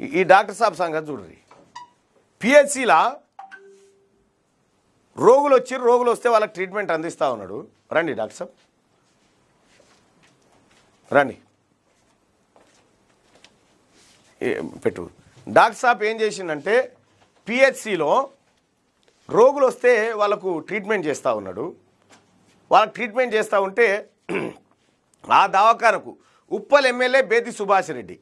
ఈ- ఈ డాక్టర్ సాబ్ సంగతి చూడ్రి పిహెచ్సిలా రోగులు వచ్చి రోగులు వస్తే వాళ్ళకి ట్రీట్మెంట్ అందిస్తూ ఉన్నాడు రండి డాక్టర్ సాబ్ రండి ఏ- పెట్టు డాక్టర్ సాబ్ ఏం చేసిండంటే పిహెచ్సిలో రోగులు వస్తే వాళ్ళకు ట్రీట్మెంట్ చేస్తూ ఉన్నాడు వాళ్ళకి ట్రీట్మెంట్ చేస్తూ ఉంటే ఆ దవాఖానకు ఉప్పల్ ఎమ్మెల్యే బేతి సుభాష్ రెడ్డి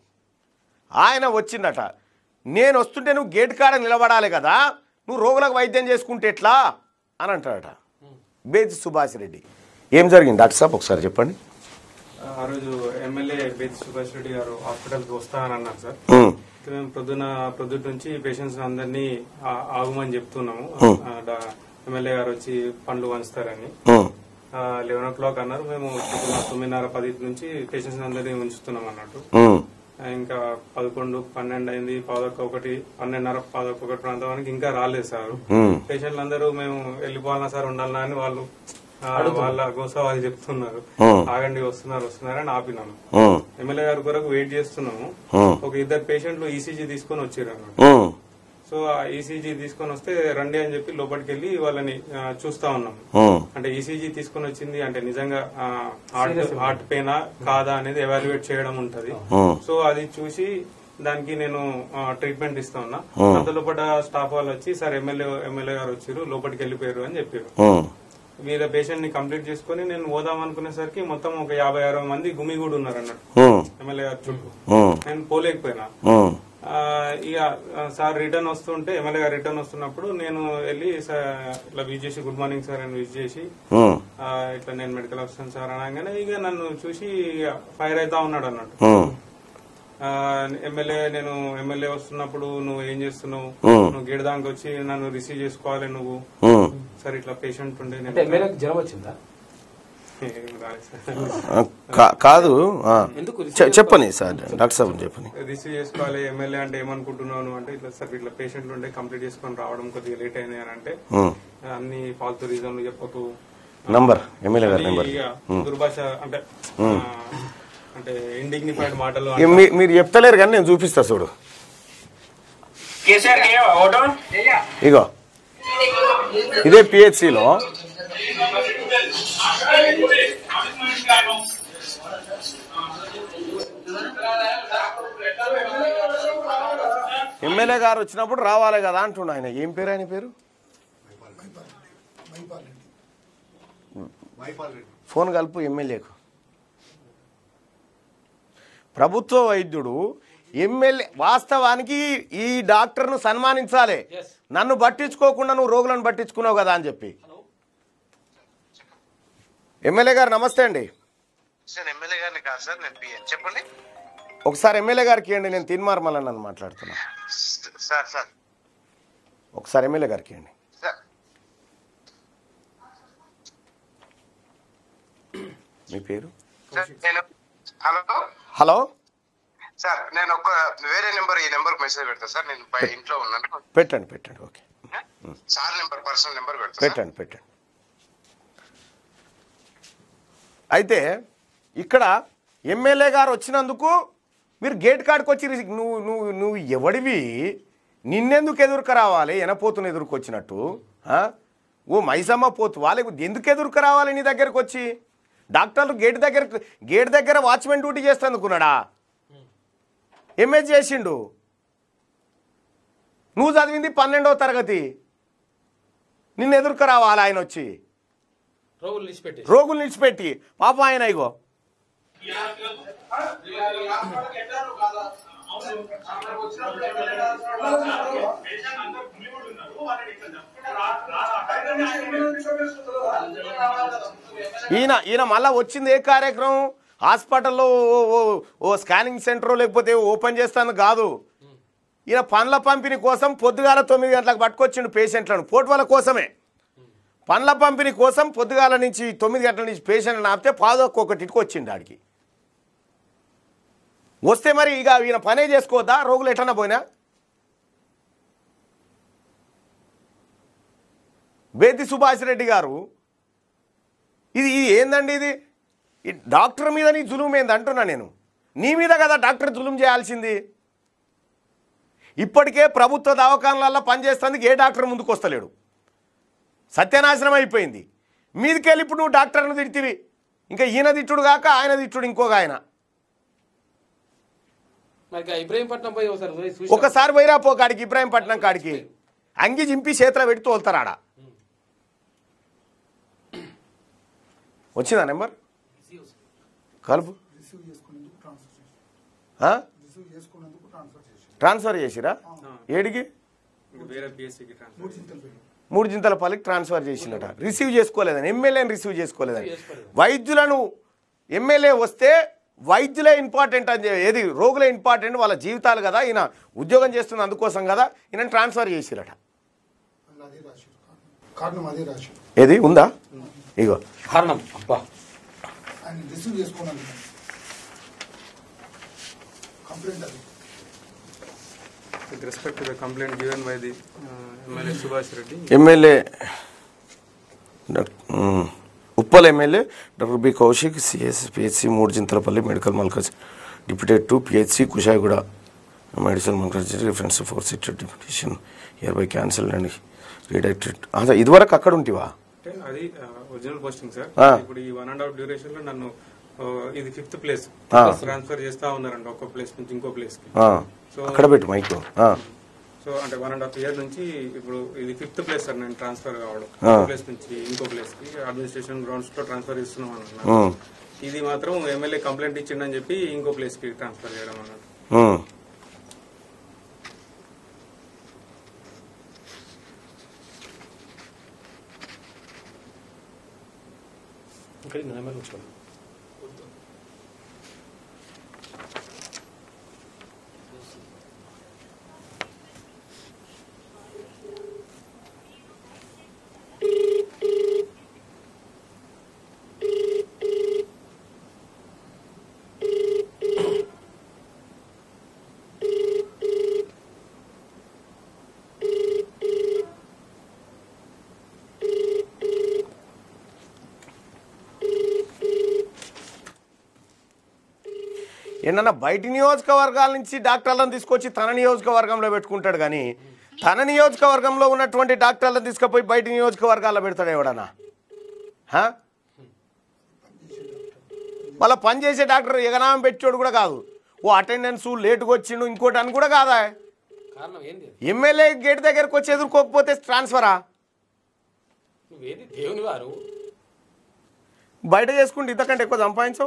ఆయన వచ్చిందట నేను వస్తుంటే నువ్వు గేట్ కాడ నిలబడాలి కదా నువ్వు రోగులకు వైద్యం చేసుకుంటే ఎట్లా అని అంటాడట బేతి సుభాష్ రెడ్డి ఏం జరిగింది డాక్టర్ సాబ్ ఒకసారి చెప్పండి ఆ రోజు ఎమ్మెల్యే బేతి సుభాష్ రెడ్డి గారు హాస్పిటల్కి వస్తానని అన్నారు సార్ ఉమ్, అయితే మేము పొద్దున పొద్దుటి నుంచి పేషెంట్స్ అందరినీ ఆ- ఆగమని చెప్తున్నాము ఆ, డా- ఎమ్మెల్యే గారు వచ్చి పండ్లు పంచుతారని ఉమ్, లెవెన్ ఓ క్లాక్ అన్నారు మేము పొద్దున తొమ్మిదిన్నర పది నుంచి పేషెంట్స్ అందరినీ ఉంచుతున్నాం అన్నట్టు ఉమ్, ఆ, ఇంకా పదకొండు పన్నెండు అయింది పదొక్క ఒకటి పన్నెండున్నర పదొక్క ఒకటి ప్రాంతానికి ఇంకా రాలేదు సార్ ఉమ్, పేషెంట్లు అందరూ మేము వెళ్ళిపోవాలన్నా సార్ ఉండాలన్నా అని వాళ్ళు ఆ, వాళ్ళ గోస వాళ్ళు చెప్తున్నారు ఉమ్, ఆగండి వస్తున్నారు వస్తున్నారు అని ఆపినాను ఉమ్, ఎమ్మెల్యే గారి కొరకు వెయిట్ చేస్తున్నాము ఉమ్, ఒక ఇద్దరు పేషెంట్లు ఈసీజీ తీసుకొని వచ్చారు అన్నమాట ఉమ్, సో ఆ ఈసీజీ తీసుకొని వస్తే రండి అని చెప్పి లోపలికి వెళ్ళి వాళ్ళని ఆ, చూస్తా ఉన్నాం ఉమ్, అంటే ఈసీజీ తీసుకొని వచ్చింది అంటే నిజంగా ఆ, హార్ట్ హార్ట్ పెయినా కాదా అనేది ఎవాల్యుయేట్ చేయడం ఉంటది ఉమ్, సో అది చూసి దానికి నేను ఆ, ట్రీట్మెంట్ ఇస్తా ఉన్నా అంత లోపల స్టాఫ్ వాళ్ళు వచ్చి సార్ ఎమ్మెల్యే ఎమ్మెల్యే గారు వచ్చారు లోపలికి వెళ్ళిపోయారు అని చెప్పారు ఉమ్, మీద పేషెంట్ ని కంప్లీట్ చేసుకుని నేను పోదాం అనుకునేసరికి మొత్తం ఒక యాభై అరవై మంది గుమిగూడు ఉన్నారు అన్నట్టు ఉమ్, ఎమ్మెల్యే గారి చుట్టూ ఉమ్, నేను పోలేకపోయినా ఉమ్, ఆ, ఇక ఆ, సార్ రిటర్న్ వస్తుంటే ఎమ్మెల్యే గారు రిటర్న్ వస్తున్నప్పుడు నేను వెళ్ళి సార్ ఇట్లా విజ్ చేసి గుడ్ మార్నింగ్ సార్ అని విజ్ చేసి ఉమ్, ఆ, ఇట్లా నేను మెడికల్ ఆఫీసర్ సార్ అనగానే ఇక నన్ను చూసి ఫైర్ అవుతా ఉన్నాడు అన్నట్టు ఉమ్, ఆ, ఎమ్మెల్యే నేను ఎమ్మెల్యే వస్తున్నప్పుడు నువ్వు ఏం చేస్తున్నావు ఉమ్. నువ్వు గిడదానికి వచ్చి నన్ను రిసీవ్ చేసుకోవాలి నువ్వు ఉమ్. సార్ ఇట్లా పేషెంట్ ఉండే అంటే నేను ఎమ్మెల్యేకి జ్వరం వచ్చిందా ఏం రాలేదు సార్. ఆ, కా- కాదు ఆ. ఎందుకు చె- చెప్పని సార్ డాక్టర్ సాబ్ చెప్పని రిసీవ్ చేసుకోవాలి ఎమ్మెల్యే అంటే ఏమనుకుంటున్నావు నువ్వు అంటే ఇట్లా సార్ ఇట్లా పేషెంట్ ఉంటే కంప్లీట్ చేసుకొని రావడం కొద్దిగా లేట్ అయింది అని అంటే ఉమ్. అన్ని ఫాల్తూ రీజన్లు చెప్పకు నంబర్ ఎమ్మెల్యే గారి నెంబర్ ఇక దుర్భాష అంటే ఆ, అంటే ఇండిగ్నిఫైడ్ మాటలు ఇక మీ- మీరు చెప్తలేరు కానీ నేను చూపిస్తా చూడు కేసీఆర్ కి ఓటు ఇగో ఇదే పిహెచ్సిలో ఎమ్మెల్యే గారు వచ్చినప్పుడు రావాలి కదా అంటుండ ఆయన ఏం పేరు ఆయన పేరు ఫోన్ కలుపు ఎమ్మెల్యేకు ప్రభుత్వ వైద్యుడు ఎమ్మెల్యే వాస్తవానికి ఈ డాక్టర్ను సన్మానించాలి నన్ను పట్టించుకోకుండా నువ్వు రోగులను పట్టించుకున్నావు కదా అని చెప్పి ఎమ్మెల్యే గారు నమస్తే అండి సార్ ఎమ్మెల్యే గారిని కాదు సార్ నేను పిఎన్ చెప్పండి ఒకసారి ఎమ్మెల్యే గారికి ఇవ్వండి నేను తిన్మార్మల్ నన్ను మాట్లాడుతున్నా సార్ సార్ ఒకసారి ఎమ్మెల్యే గారికి ఇవ్వండి సార్ మీ పేరు సార్ నేను హలో హలో సార్ నేను ఒక వేరే నెంబర్ ఈ నెంబర్ మెసేజ్ పెడతా సార్ నేను బయ ఇంట్లో ఉన్నాను పెట్టండి పెట్టండి okay sir number personal number పెడతా సార్. పెట్టండి పెట్టండి అయితే ఇక్కడ ఎమ్మెల్యే గారు వచ్చినందుకు మీరు గేట్ కాడికి వచ్చి రిసి- నువ్వు నువ్వు నువ్వు ఎవడివి నిన్నెందుకు ఎదురుక రావాలి ఎనపోతును ఎదురుకొచ్చినట్టు ఆ? ఓ మైసమ్మ పోతు వాళ్ళకి ఎందుకు ఎదురుక రావాలి నీ దగ్గరకు వచ్చి డాక్టర్లు గేట్ దగ్గర గేట్ దగ్గర వాచ్మెన్ డ్యూటీ చేస్తానుకున్నాడా ఎంఏ చేసిండు నువ్వు చదివింది పన్నెండవ తరగతి నిన్ను ఎదురుక రావాలి ఆయన వచ్చి రోగులు నిలిచిపెట్టి రోగులు నిలిచిపెట్టి పాప ఆయన ఇగో ఈయన ఈయన మళ్ళా వచ్చింది ఏ కార్యక్రమం హాస్పిటల్లో ఓ- ఓ- ఓ స్కానింగ్ సెంటర్ లేకపోతే ఓపెన్ చేస్తాను కాదు ఈయన పండ్ల పంపిణీ కోసం పొద్దుగాల తొమ్మిది గంటలకు పట్టుకొచ్చిండు పేషెంట్లను పోటువల కోసమే పండ్ల పంపిణీ కోసం పొద్దుగాల నుంచి తొమ్మిది గంటల నుంచి పేషెంట్లను ఆపితే పాదొక్క ఒకటికి వచ్చిండు ఆడికి వస్తే మరి ఇక ఈయన పనే చేసుకోవద్దా రోగులు ఎటన్నా పోయినా బేతి సుభాష్ రెడ్డి గారు ఇది ఇది ఏందండి ఇది ఈ డాక్టర్ మీద నీ జులుం ఏంది అంటున్నా నేను నీ మీద కదా డాక్టర్ జులుం చేయాల్సింది ఇప్పటికే ప్రభుత్వ దవాఖానలలో పనిచేస్తుంది ఏ డాక్టర్ ముందుకు వస్తలేడు సత్యనాశనం అయిపోయింది మీదికెళ్ళి ఇప్పుడు నువ్వు డాక్టర్ను తిడితివి ఇంకా ఈయన తిట్టుడు కాక ఆయన తిట్టుడు ఇంకొక ఆయన మరి ఇక ఇబ్రహీంపట్నం పోయి ఒకసారి పోయి చూసి ఒకసారి పోయిరా పో కాడికి ఇబ్రాహీంపట్నం కాడికి అంగి చింపి చేతిలో పెట్టి తోలుతారాడ వచ్చిందా నెంబర్ కలుపు రిసీవ్ చేసుకునేందుకు ట్రాన్స్ఫర్ చేసి ఆ? రిసీవ్ చేసుకునేందుకు ట్రాన్స్ఫర్ చేసి ట్రాన్స్ఫర్ చేసిరా ఏడికి ఇంకా వేరే పిఎస్సికి ట్రాన్స్ఫర్ మూడు చింతలు పోయి మూడు జింతలపల్లికి ట్రాన్స్ఫర్ చేసినట రిసీవ్ చేసుకోలేదని ఎమ్మెల్యేని రిసీవ్ చేసుకోలేదని వైద్యులను ఎమ్మెల్యే వస్తే వైద్యులే ఇంపార్టెంట్ అని చెప్పి ఏది రోగులే ఇంపార్టెంట్ వాళ్ళ జీవితాలు కదా ఈయన ఉద్యోగం చేస్తున్న అందుకోసం కదా ఈయన ట్రాన్స్ఫర్ చేసిరట వాళ్ళు అదే రాశారు కారణం. కారణం అదే రాశారు ఏది ఉందా ఇగో కారణం అబ్బా ఆయన రిసీవ్ చేసుకోవడానికి కంప్లైంట్ అది with respect to the complaint given by the MLA Subhash Reddy MLA doc- um, Uppal MLA doctor B Kaushik CS PHC మూడు Chintalapalli medical Malkaj deputed to PHC Kushaiguda medicine Malkaj reference for seat deputation year by cancel and redirected అదే ఇదివరకు అక్కడ ఉంటివా అంటే అది original posting sir ఆ. ఇప్పుడు ఈ one and half duration లో నన్ను ఆ, ఇది ఫిఫ్త్ ప్లేస్ ఆ. ట్రాన్స్ఫర్ చేస్తా ఉన్నారండి ఒక ప్లేస్ నుంచి ఇంకో ప్లేస్ కి ఆ, సో- అక్కడ పెట్టు మైక్ ఆ, సో అంటే వన్ అండ్ హాఫ్ ఇయర్ నుంచి ఇప్పుడు ఇది ఫిఫ్త్ ప్లేస్ సార్ నేను ట్రాన్స్ఫర్ కావడం ఆ. ప్లేస్ నుంచి ఇంకో ప్లేస్ కి అడ్మినిస్ట్రేషన్ గ్రౌండ్స్ లో ట్రాన్స్ఫర్ ఇస్తున్నాం ఉమ్, అన్నారు ఇది మాత్రం ఎమ్మెల్యే కంప్లైంట్ ఇచ్చిండని చెప్పి ఇంకో ప్లేస్ కి ట్రాన్స్ఫర్ చేయడం అన్నట్టు ఉమ్. ఇక్కడ నెంబర్ ఉంచుకోండి ఏంటన్నా బయటి నియోజకవర్గాల నుంచి డాక్టర్లను తీసుకొచ్చి తన నియోజకవర్గంలో పెట్టుకుంటాడు కానీ తన నియోజకవర్గంలో ఉన్నటువంటి డాక్టర్లను తీసుకుపోయి బయట నియోజకవర్గాల్లో పెడతాడు ఎవడన్నా హా? మళ్ళీ పనిచేసే డాక్టర్ ఎగనామం పెట్టాడు కూడా కాదు ఓ అటెండెన్స్ లేటుగా వచ్చిండు ఇంకోటి అని కూడా కాదా కారణం ఏంది ఎమ్మెల్యే గేట్ దగ్గరకు వచ్చి ఎదుర్కోకపోతే ట్రాన్స్ఫరా నువ్వేది దేవుని వారు బయట చేసుకుంటే ఇంతకంటే ఎక్కువ సంపాదించవు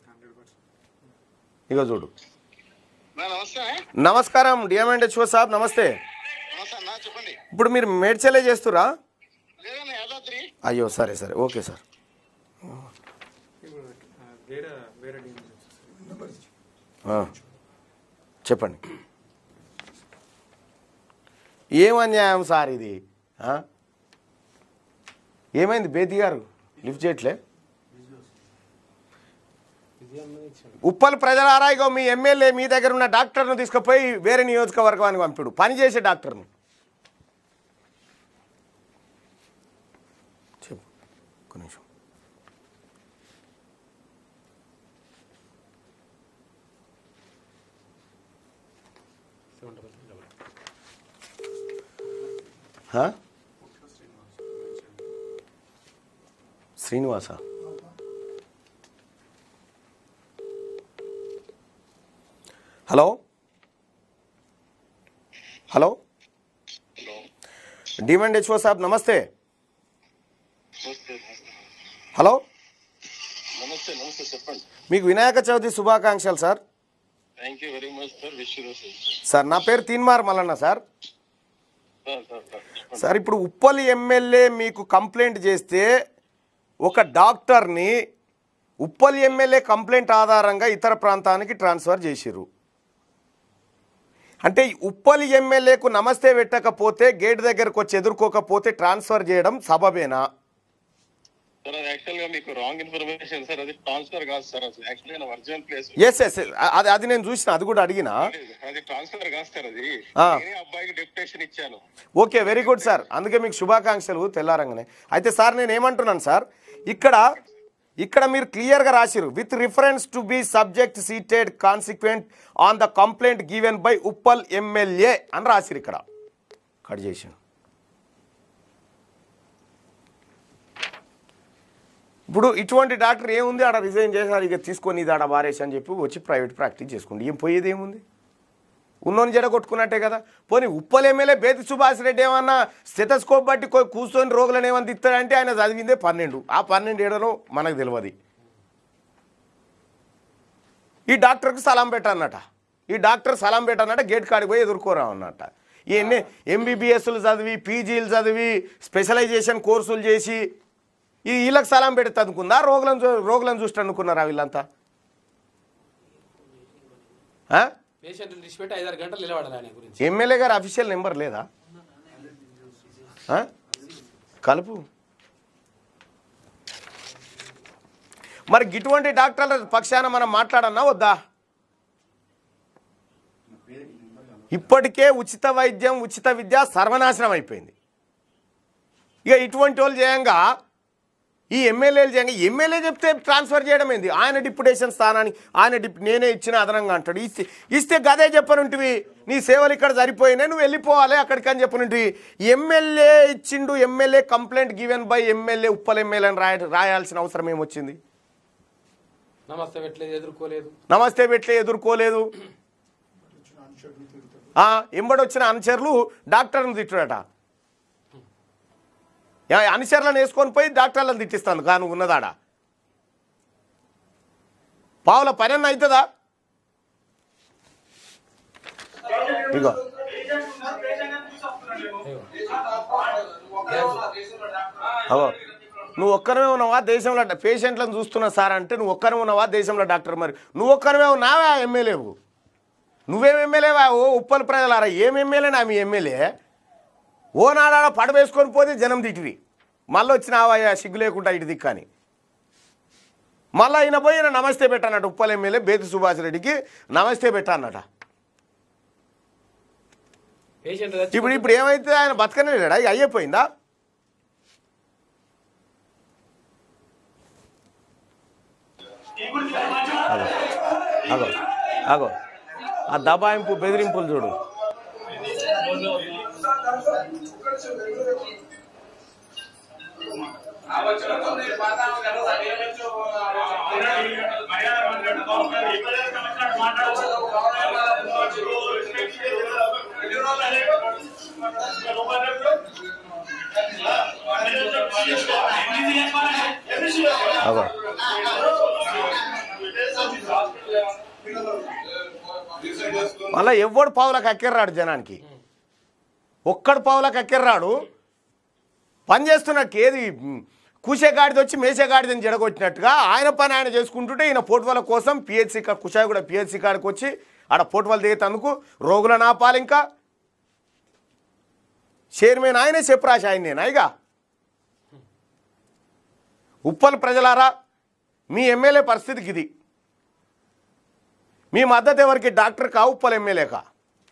ఇక చూడు నమస్తే నమస్కారం డిఎంఎండ్ హెచ్ఓ సాబ్ నమస్తే నమస్తే అన్న చెప్పండి ఇప్పుడు మీరు మేడ్చలే చేస్తురా లేదన్న యాదాద్రి అయ్యో సరే సరే ఓకే సార్ ఇప్పుడు ఆ, వేరే వేరే team నుంచి వచ్చేసి. నెంబర్ ఇచ్చి ఆ, చెప్పండి ఏం అన్యాయం సార్ ఇది ఆ? ఏమైంది బేతి గారు లిఫ్ట్ చేయట్లే ఇది అన్నది ఇచ్చాడు ఉప్పల్ ప్రజలారా ఇగో మీ ఎమ్మెల్యే మీ దగ్గర ఉన్న డాక్టర్ను తీసుకుపోయి వేరే నియోజకవర్గానికి పంపిడు పనిచేసే డాక్టర్ను చెప్పు ఒక నిమిషం సెవెంటీ పర్సెంట్ డబల్ హా? Srinivasa hello hello demand HO సాబ్ నమస్తే హలో నమస్తే నమస్తే చెప్పండి మీకు వినాయక చవితి శుభాకాంక్షలు sir thank you very much sir wish you sir నా పేరు Teenmaar Mallanna sir sir sir sir sir ఇప్పుడు ఉప్పల్ ఎమ్మెల్యే మీకు కంప్లైంట్ చేస్తే ఒక డాక్టర్ని ఉప్పల్ ఎమ్మెల్యే కంప్లైంట్ ఆధారంగా ఇతర ప్రాంతానికి ట్రాన్స్ఫర్ చేసిర్రు అంటే ఈ ఉప్పల్ ఎమ్మెల్యేకు నమస్తే పెట్టకపోతే గేట్ దగ్గరకు వచ్చి ఎదుర్కోకపోతే ట్రాన్స్ఫర్ చేయడం సబబేనా సార్ అది యాక్చువల్ గా మీకు రాంగ్ ఇన్ఫర్మేషన్ సార్ అది ట్రాన్స్ఫర్ కాదు సార్ అసలు యాక్చువల్లీ నా ఒరిజినల్ ప్లేస్ ఎస్ ఎస్ అది అది నేను చూసిన అది కూడా అడిగినా అది ట్రాన్స్ఫర్ కాదు సార్ అది ఆ. నేనే అబ్బాయికి డెప్యుటేషన్ ఇచ్చాను ఓకే వెరీ గుడ్ సార్ అందుకే మీకు శుభాకాంక్షలు తెల్లారంగానే అయితే సార్ నేను ఏమంటున్నాను సార్ ఇక్కడ ఇక్కడ మీరు క్లియర్గా రాసిరు with reference to B subject seated consequent on the complaint given by Uppal MLA అని రాసిరు ఇక్కడ కట్ చేసాను ఇప్పుడు ఇటువంటి డాక్టర్ ఏముంది ఆడ రిజైన్ చేశారు ఇక తీసుకొని ఇది ఆడ బారేసి అని చెప్పి వచ్చి ప్రైవేట్ ప్రాక్టీస్ చేసుకోండి ఏం పోయేది ఏముంది ఉన్నోని జడ కొట్టుకున్నట్టే కదా పోనీ ఉప్పల్ ఎమ్మెల్యే బేతి సుభాష్ రెడ్డి ఏమన్నా స్టెటస్కోప్ బట్టి కొ- కూర్చొని రోగులను ఏమన్నా తిత్తాడంటే ఆయన చదివిందే పన్నెండు ఆ పన్నెండు ఏడనో మనకు తెలియదు ఈ డాక్టర్కి సలాం పెట్టన్నట ఈ డాక్టర్ సలాం పెట్టన్నట గేట్ కాడికి పోయి ఎదుర్కోరా అన్నట ఇవన్నీ ఎంబీబీఎస్లు చదివి పీజీలు చదివి స్పెషలైజేషన్ కోర్సులు చేసి ఈ వీళ్ళకి సలాం పెడితే అనుకుందా రోగులను చూ- రోగులను చూసి అనుకున్నారా వీళ్ళంతా ఆ? పేషెంట్లు విడిచిపెట్టి ఐదారు గంటలు నిలబడాలి ఆయన గురించి ఎమ్మెల్యే గారి అఫీషియల్ నెంబర్ లేదా ఆ? కలుపు మరి ఇటువంటి డాక్టర్ల పక్షాన మనం మాట్లాడన్నా వద్దా ఇప్పటికే ఉచిత వైద్యం ఉచిత విద్య సర్వనాశనం అయిపోయింది ఇక ఇటువంటి వాళ్ళు చేయంగా ఈ ఎమ్మెల్యేలు చేయంగా ఎమ్మెల్యే చెప్తే ట్రాన్స్ఫర్ చేయడం ఏంది ఆయన డిప్యుటేషన్ స్థానానికి ఆయన డిప్ నేనే ఇచ్చిన అదనంగా అంటాడు ఇస్తే ఇస్తే గదే చెప్పనుంటివి నీ సేవలు ఇక్కడ సరిపోయినాయి నువ్వు వెళ్ళిపోవాలి అక్కడికి అని చెప్పనుంటివి ఎమ్మెల్యే ఇచ్చిండు MLA complaint given by MLA Uppal MLA అని రాయ రాయాల్సిన అవసరం ఏమొచ్చింది నమస్తే పెట్టలేదు ఎదుర్కోలేదు నమస్తే పెట్లే ఎదుర్కోలేదు వచ్చిన అనుచరుని తిరుగుతాడు ఆ, ఎంబడొచ్చిన అనుచరులు డాక్టర్ని తిట్టుడట యా, అనుచరులను వేసుకొని పోయి డాక్టర్లను తిట్టిస్తాను కాను ఉన్నదాడ పావుల పని అన్న అవుతుందా ఇగో అవో నువ్వు ఒక్కరమే ఉన్నావా దేశంలో పేషెంట్లను చూస్తున్నా సార్ అంటే నువ్వు ఒక్కరే ఉన్నావా దేశంలో డాక్టర్ మరి నువ్వు ఒక్కరమే ఉన్నావా ఎమ్మెల్యేవు నువ్వేం ఎమ్మెల్యేవా ఓ ఉప్పల్ ప్రజలారా ఏం ఎమ్మెల్యేనా మీ ఎమ్మెల్యే ఓ నాడాడ పడవేసుకొని పోతే జనం తిట్టివి మళ్ళీ వచ్చినావయ్యా సిగ్గు లేకుండా ఇటు దిక్కని మళ్ళీ ఆయన పోయి ఈయన నమస్తే పెట్టానట ఉప్పల్ ఎమ్మెల్యే బేతి సుభాష్ రెడ్డికి నమస్తే పెట్టానట పేషెంట్ ఇప్పుడు ఇప్పుడు ఏమైతే ఆయన బతకనే లేడా ఇక అయ్యిపోయిందా అగో అగో అగో ఆ దబాయింపు బెదిరింపులు చూడు అగో మళ్ళీ ఎవడు పావులకు అక్కెర్రాడు జనానికి ఒక్కడు పావులకు అక్కెర్రాడు పని చేస్తున్నట్టు ఏది మ్, కూసేగాడిది వచ్చి మేసేగాడిదని జడగొచ్చినట్టుగా ఆయన పని ఆయన చేసుకుంటుంటే ఈయన పోటువల కోసం పిహెచ్సి కుషాయి కూడా పిహెచ్సి కాడికి వచ్చి ఆడ పోటువలు దిగేతందుకు రోగులను ఆపాలి ఇంకా చైర్మన్ ఆయనే చెప్పరాశ ఆయన నేను ఇక ఉప్పల్ ప్రజలారా మీ ఎమ్మెల్యే పరిస్థితికి ఇది మీ మద్దతు ఎవరికి డాక్టర్ కా ఉప్పల్ ఎమ్మెల్యే కా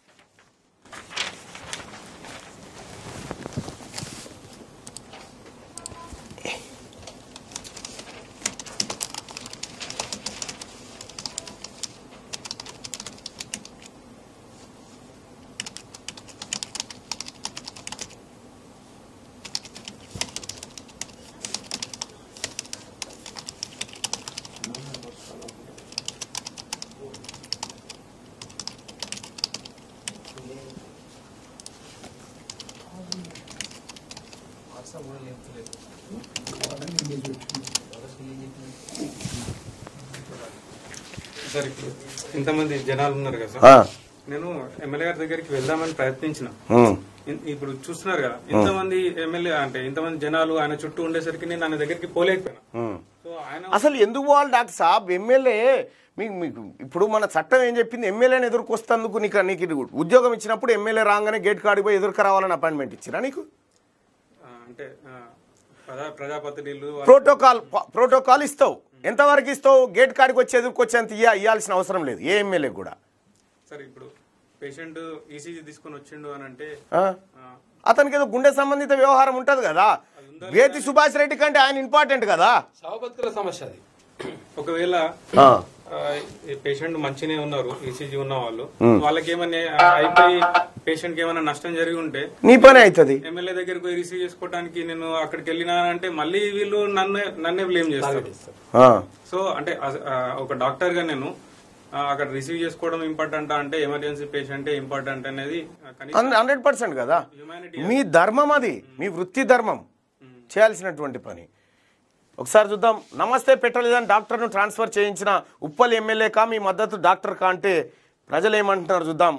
సార్ ఇప్పుడు ఇంతమంది జనాలు ఉన్నారు కదా ఆ, సార్ నేను ఎమ్మెల్యే గారి దగ్గరికి వెళ్దామని ప్రయత్నించిన ఉమ్, ఇన్- ఇప్పుడు చూస్తున్నారు కదా ఇంతమంది ఎమ్మెల్యే అంటే ఇంతమంది జనాలు ఆయన చుట్టూ ఉండేసరికి నేను ఆయన దగ్గరికి పోలేకపోయినా ఉమ్. సో ఆయన అసలు ఎందుకు పోవాలి డాక్టర్ సాబ్ ఎమ్మెల్యే మీకు మీకు ఇప్పుడు మన చట్టం ఏం చెప్పింది ఎమ్మెల్యేని ఎదుర్కొస్తందుకు నీకు నీకు ఇది ఉద్యోగం ఇచ్చినప్పుడు ఎమ్మెల్యే రాగానే గేట్ కాడికి పోయి ఎదురుకు రావాలని అపాయింట్మెంట్ ఇచ్చిరా నీకు ఆ, అంటే ఆ, ప్రజా ప్రజాప్రతినిధులు ప్రోటోకాల్ ప్రోటోకాల్ ఇస్తావు ఎంతవరకు ఇస్తావు గేట్ కాడికి వచ్చి ఎదుర్కొచ్చేంత ఇయ్య ఇవ్వాల్సిన అవసరం లేదు ఏ ఎమ్మెల్యే కూడా సార్ ఇప్పుడు పేషెంట్ ఈసీజీ తీసుకొని వచ్చిండు అని అంటే ఆ? ఆ, అతనికి ఏదో గుండె సంబంధిత వ్యవహారం ఉంటుంది కదా వేతి సుభాష్ రెడ్డి కంటే ఆయన ఇంపార్టెంట్ కదా సావు బతుకుల సమస్య అది ఒకవేళ ఆ, పేషెంట్ మంచినే ఉన్నారు ఈసీజీ ఉన్న వాళ్ళు వాళ్ళకి ఏమైనా అయిపోయి పేషెంట్ కి ఏమైనా నష్టం జరిగి ఉంటే నీ పని అవుతుంది ఎమ్మెల్యే దగ్గరికి పోయి రిసీవ్ చేసుకోవడానికి నేను అక్కడికి వెళ్ళినానంటే మళ్ళీ వీళ్ళు నన్నే నన్నే బ్లేమ్ చేస్తారు ఆ, సో అంటే అస- ఆ, ఒక డాక్టర్ గా నేను ఆ, అక్కడ రిసీవ్ చేసుకోవడం ఇంపార్టెంట్ అంటే ఎమర్జెన్సీ పేషెంట్ ఇంపార్టెంట్ అనేది ఆ, కనీసం హండ్రెడ్ పర్సెంట్ కదా హ్యూమానిటీ మీ ధర్మం అది మీ వృత్తి ధర్మం చేయాల్సినటువంటి పని ఒకసారి చూద్దాం నమస్తే పెట్టలేదని డాక్టర్ను ట్రాన్స్ఫర్ చేయించిన ఉప్పల్ ఎమ్మెల్యే కా మీ మద్దతు డాక్టర్ కా అంటే ప్రజలు ఏమంటున్నారు చూద్దాం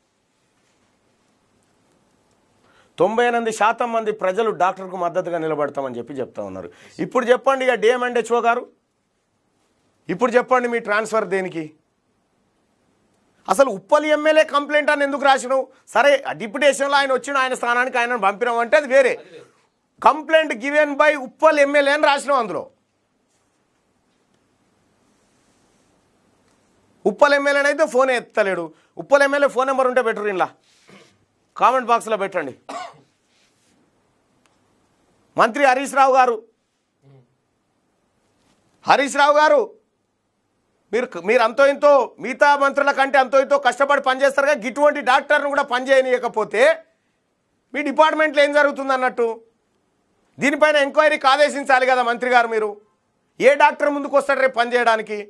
తొంభై ఎనిమిది శాతం మంది ప్రజలు డాక్టర్కు మద్దతుగా నిలబడతామని చెప్పి చెప్తా ఉన్నారు ఇప్పుడు చెప్పండి ఇక డిఎంఎండ్ హెచ్ఓ గారు ఇప్పుడు చెప్పండి మీ ట్రాన్స్ఫర్ దేనికి అసలు ఉప్పల్ ఎమ్మెల్యే కంప్లైంట్ అని ఎందుకు రాసినావు సరే ఆ డిప్యుటేషన్లో ఆయన వచ్చిన ఆయన స్థానానికి ఆయన పంపినాం అంటే అది వేరే complaint given by Uppal MLA అని రాసినావు అందులో ఉప్పల్ ఎమ్మెల్యేని అయితే ఫోన్ ఎత్తలేడు ఉప్పల్ ఎమ్మెల్యే ఫోన్ నెంబర్ ఉంటే బెటర్ ఇంట్లో కామెంట్ బాక్స్లో పెట్టండి మంత్రి హరీష్ రావు గారు హరీష్ రావు గారు మీరు మీరు అంతో ఇంతో మిగతా మంత్రుల కంటే అంతో ఇంతో కష్టపడి పనిచేస్తారుగా ఇటువంటి డాక్టర్ను కూడా పనిచేయనీయకపోతే మీ డిపార్ట్మెంట్లో ఏం జరుగుతుంది అన్నట్టు దీనిపైన ఎంక్వైరీకి ఆదేశించాలి కదా మంత్రి గారు మీరు ఏ డాక్టర్ ముందుకు వస్తాడు రేపు పనిచేయడానికి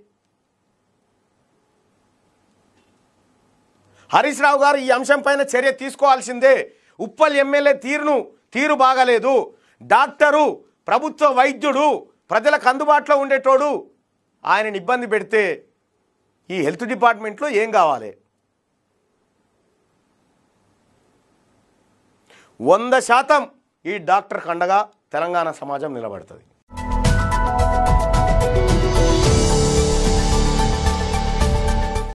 హరీష్ రావు గారు ఈ అంశం పైన చర్య తీసుకోవాల్సిందే ఉప్పల్ ఎమ్మెల్యే తీరును తీరు బాగలేదు డాక్టరు ప్రభుత్వ వైద్యుడు ప్రజలకు అందుబాటులో ఉండేటోడు ఆయనని ఇబ్బంది పెడితే ఈ హెల్త్ డిపార్ట్మెంట్లో ఏం కావాలి వంద శాతం ఈ డాక్టర్ కండగా తెలంగాణ సమాజం నిలబడుతుంది